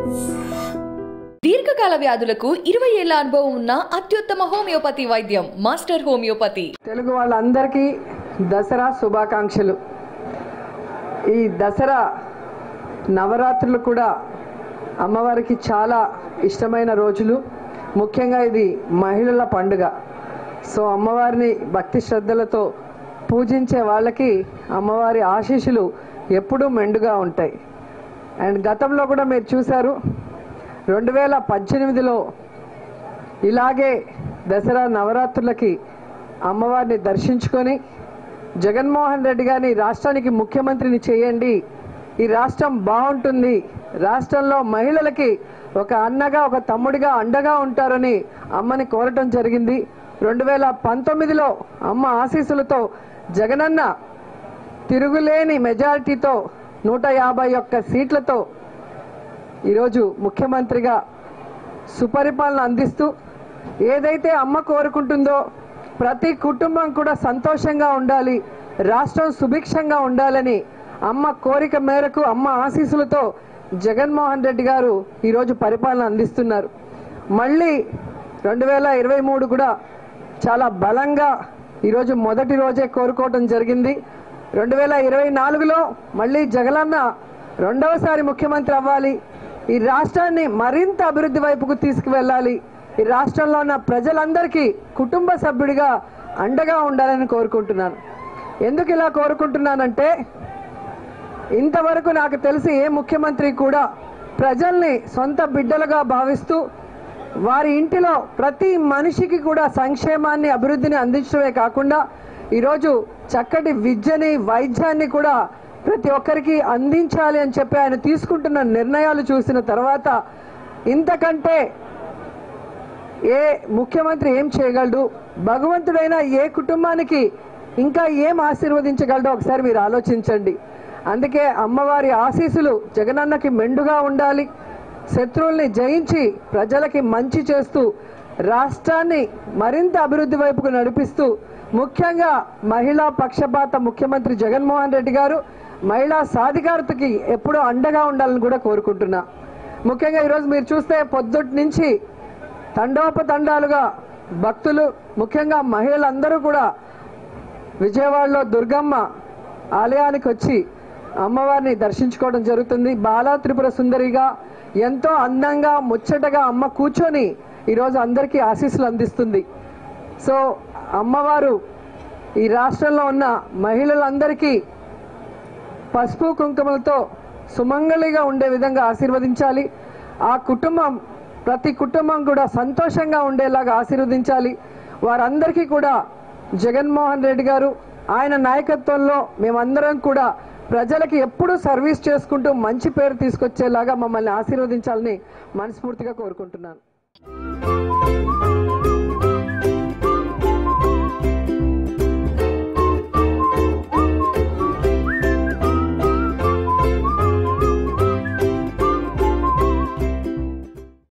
దీర్ఘకాల వ్యాధులకు ఇరవై ఏళ్ల అనుభవం ఉన్న అత్యుత్తమ హోమియోపతి వైద్యం మాస్టర్ హోమియోపతి తెలుగు వాళ్ళందరికీ దసరా శుభాకాంక్షలు ఈ దసరా నవరాత్రులు కూడా అమ్మవారికి చాలా ఇష్టమైన రోజులు ముఖ్యంగా ఇది మహిళల పండుగ సో అమ్మవారిని భక్తి శ్రద్ధలతో పూజించే వాళ్ళకి అమ్మవారి ఆశీస్సులు ఎప్పుడూ మెండుగా ఉంటాయి అండ్ గతంలో కూడా మీరు చూశారు రెండు వేల పద్దెనిమిదిలో ఇలాగే దసరా నవరాత్రులకి అమ్మవారిని దర్శించుకొని జగన్మోహన్ రెడ్డి గారిని రాష్ట్రానికి ముఖ్యమంత్రిని చేయండి ఈ రాష్ట్రం బాగుంటుంది రాష్ట్రంలో మహిళలకి ఒక అన్నగా ఒక తమ్ముడిగా అండగా ఉంటారని అమ్మని కోరటం జరిగింది రెండు వేల పంతొమ్మిదిలో అమ్మ ఆశీస్సులతో జగనన్న తిరుగులేని మెజారిటీతో నూట యాభై ఒక్క సీట్లతో ఈరోజు ముఖ్యమంత్రిగా సుపరిపాలన అందిస్తూ ఏదైతే అమ్మ కోరుకుంటుందో ప్రతి కుటుంబం కూడా సంతోషంగా ఉండాలి రాష్ట్రం సుభిక్షంగా ఉండాలని అమ్మ కోరిక మేరకు అమ్మ ఆశీస్సులతో జగన్మోహన్ రెడ్డి గారు ఈరోజు పరిపాలన అందిస్తున్నారు మళ్ళీ రెండు వేల ఇరవై మూడు కూడా చాలా బలంగా ఈరోజు మొదటి రోజే కోరుకోవటం జరిగింది రెండు వేల ఇరవై నాలుగులో మళ్ళీ జగనన్న రెండవసారి ముఖ్యమంత్రి అవ్వాలి ఈ రాష్ట్రాన్ని మరింత అభివృద్ధి వైపుకు తీసుకువెళ్ళాలి ఈ రాష్ట్రంలో ఉన్న ప్రజలందరికీ కుటుంబ సభ్యుడిగా అండగా ఉండాలని కోరుకుంటున్నాను ఎందుకు ఇలా కోరుకుంటున్నానంటే ఇంతవరకు నాకు తెలిసి ఏ ముఖ్యమంత్రి కూడా ప్రజల్ని సొంత బిడ్డలుగా భావిస్తూ వారి ఇంటిలో ప్రతి మనిషికి కూడా సంక్షేమాన్ని అభివృద్ధిని అందించడమే కాకుండా ఈరోజు చక్కటి విద్యని వైద్యాన్ని కూడా ప్రతి ఒక్కరికి అందించాలి అని చెప్పి ఆయన తీసుకుంటున్న నిర్ణయాలు చూసిన తర్వాత ఇంతకంటే ఏ ముఖ్యమంత్రి ఏం చేయగలడు భగవంతుడైన ఏ కుటుంబానికి ఇంకా ఏం ఆశీర్వదించగలడో ఒకసారి మీరు ఆలోచించండి అందుకే అమ్మవారి ఆశీస్సులు జగనన్నకి మెండుగా ఉండాలి శత్రువుల్ని జయించి ప్రజలకి మంచి చేస్తూ రాష్ట్రాన్ని మరింత అభివృద్ధి వైపుకు నడిపిస్తూ ముఖ్యంగా మహిళా పక్షపాత ముఖ్యమంత్రి జగన్మోహన్ రెడ్డి గారు మహిళా సాధికారతకి ఎప్పుడూ అండగా ఉండాలని కూడా కోరుకుంటున్నా ముఖ్యంగా ఈరోజు మీరు చూస్తే పొద్దుటి నుంచి తండోపతండాలుగా భక్తులు ముఖ్యంగా మహిళలందరూ కూడా విజయవాడలో దుర్గమ్మ ఆలయానికి వచ్చి అమ్మవారిని దర్శించుకోవడం జరుగుతుంది బాలా త్రిపుర సుందరిగా ఎంతో అందంగా ముచ్చటగా అమ్మ కూర్చొని ఈరోజు అందరికీ ఆశీస్సులు అందిస్తుంది సో అమ్మవారు ఈ రాష్ట్రంలో ఉన్న మహిళలందరికీ పసుపు కుంకుమలతో సుమంగళిగా ఉండే విధంగా ఆశీర్వదించాలి ఆ కుటుంబం ప్రతి కుటుంబం కూడా సంతోషంగా ఉండేలాగా ఆశీర్వదించాలి వారందరికీ కూడా జగన్మోహన్ రెడ్డి గారు ఆయన నాయకత్వంలో మేమందరం కూడా ప్రజలకి ఎప్పుడూ సర్వీస్ చేసుకుంటూ మంచి పేరు తీసుకొచ్చేలాగా మమ్మల్ని ఆశీర్వదించాలని మనస్ఫూర్తిగా కోరుకుంటున్నాను